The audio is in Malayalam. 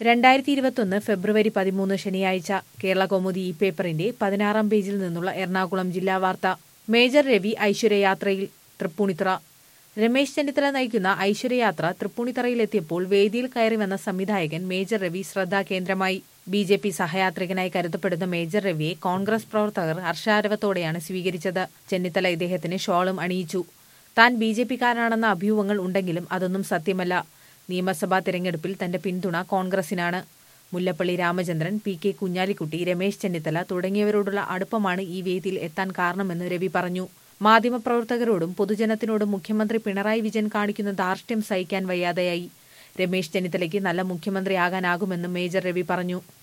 രണ്ടായിരത്തി ഇരുപത്തൊന്ന് ഫെബ്രുവരി പതിമൂന്ന് ശനിയാഴ്ച കേരള കൗമുദി ഈ പേപ്പറിന്റെ പതിനാറാം പേജിൽ നിന്നുള്ള എറണാകുളം ജില്ലാ വാർത്ത മേജർ രവി ഐശ്വര്യയാത്രയിൽ തൃപ്പൂണിത്തുറ രമേശ് ചെന്നിത്തല നയിക്കുന്ന ഐശ്വര്യയാത്ര തൃപ്പൂണിത്തറയിലെത്തിയപ്പോൾ വേദിയിൽ കയറി വന്ന സംവിധായകൻ മേജർ രവി ശ്രദ്ധാകേന്ദ്രമായി ബി ജെ പി സഹയാത്രികനായി കരുതപ്പെടുന്ന മേജർ രവിയെ കോൺഗ്രസ് പ്രവർത്തകർ ഹർഷാരവത്തോടെയാണ് സ്വീകരിച്ചത് ചെന്നിത്തല ഇദ്ദേഹത്തിന് ഷോളും അണിയിച്ചു താൻ ബി ജെ പിക്കാരനാണെന്ന അഭ്യൂഹങ്ങൾ ഉണ്ടെങ്കിലും അതൊന്നും സത്യമല്ല നിയമസഭാ തെരഞ്ഞെടുപ്പിൽ തന്റെ പിന്തുണ കോൺഗ്രസിനാണ് മുല്ലപ്പള്ളി രാമചന്ദ്രൻ പി കെ കുഞ്ഞാലിക്കുട്ടി രമേശ് ചെന്നിത്തല തുടങ്ങിയവരോടുള്ള അടുപ്പമാണ് ഈ വേദിയിൽ എത്താൻ കാരണമെന്ന് രവി പറഞ്ഞു മാധ്യമപ്രവർത്തകരോടും പൊതുജനത്തിനോടും മുഖ്യമന്ത്രി പിണറായി വിജയൻ കാണിക്കുന്ന ധാർഷ്ട്യം സഹിക്കാൻ വയ്യാതെയായി രമേശ് ചെന്നിത്തലയ്ക്ക് നല്ല മുഖ്യമന്ത്രിയാകാനാകുമെന്നും മേജർ രവി പറഞ്ഞു